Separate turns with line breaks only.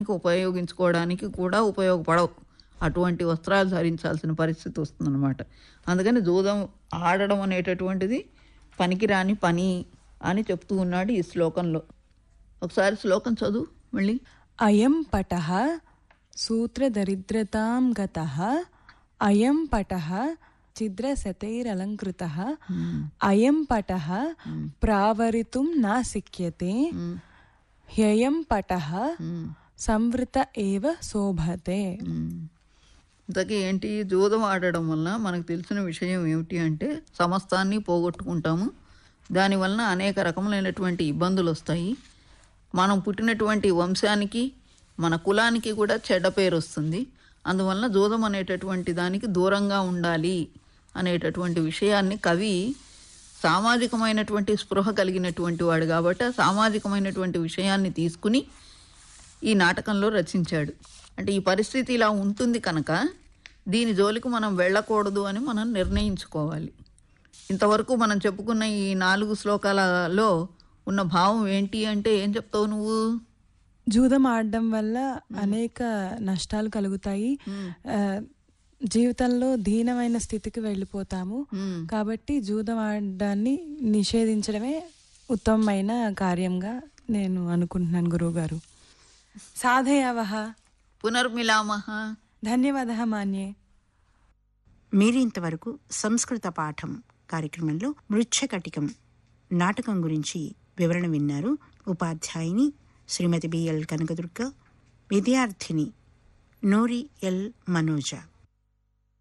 ఇంకా ఉపయోగించుకోవడానికి కూడా ఉపయోగపడవు అటువంటి వస్త్రాలు ధరించాల్సిన పరిస్థితి వస్తుందన్నమాట అందుకని జూదం ఆడడం అనేటటువంటిది పనికిరాని పని అని చెప్తూ ఉన్నాడు ఈ శ్లోకంలో ఒకసారి శ్లోకం చదువు మళ్ళీ
అయం పటః సూత్రదరిద్రతాం గతః అయం పటః ఛిద్రశతైరలంకృతः అయం పటః ప్రావరితుం నా శక్యతే హ్యయం పటః సంవృత ఏవ శోభతే
ఇంతకీ ఏంటి జూదం ఆడడం వలన మనకు తెలిసిన విషయం ఏమిటి అంటే సమస్తాన్ని పోగొట్టుకుంటాము దానివలన అనేక రకములైనటువంటి ఇబ్బందులు వస్తాయి మనం పుట్టినటువంటి వంశానికి మన కులానికి కూడా చెడ్డ పేరు వస్తుంది అందువలన జూదం అనేటటువంటి దానికి దూరంగా ఉండాలి అనేటటువంటి విషయాన్ని కవి సామాజికమైనటువంటి స్పృహ కలిగినటువంటి వాడు కాబట్టి ఆ సామాజికమైనటువంటి విషయాన్ని తీసుకుని ఈ నాటకంలో రచించాడు అంటే ఈ పరిస్థితి ఇలా ఉంటుంది కనుక దీని జోలికి మనం వెళ్ళకూడదు అని మనం నిర్ణయించుకోవాలి ఇంతవరకు మనం చెప్పుకున్న ఈ నాలుగు శ్లోకాలలో ఉన్న భావం ఏంటి అంటే ఏం చెప్తావు నువ్వు
జూదం ఆడడం వల్ల అనేక నష్టాలు కలుగుతాయి ఆ, జీవితంలో దీనమైన స్థితికి వెళ్ళిపోతాము
మ్మ్.
కాబట్టి జూదం ఆడడాన్ని నిషేధించడమే ఉత్తమమైన కార్యంగా నేను అనుకుంటున్నాను గురువుగారు సాధయావహ
పునర్మిలామహ
ధన్యవాద మాన్యే
మీరింతవరకు సంస్కృత పాఠం కార్యక్రమంలో మృచ్ఛకటికం నాటకం గురించి వివరణ విన్నారు ఉపాధ్యాయుని శ్రీమతి బిఎల్ కనకదుర్గ విద్యార్థిని నూరి ఎల్ మనోజ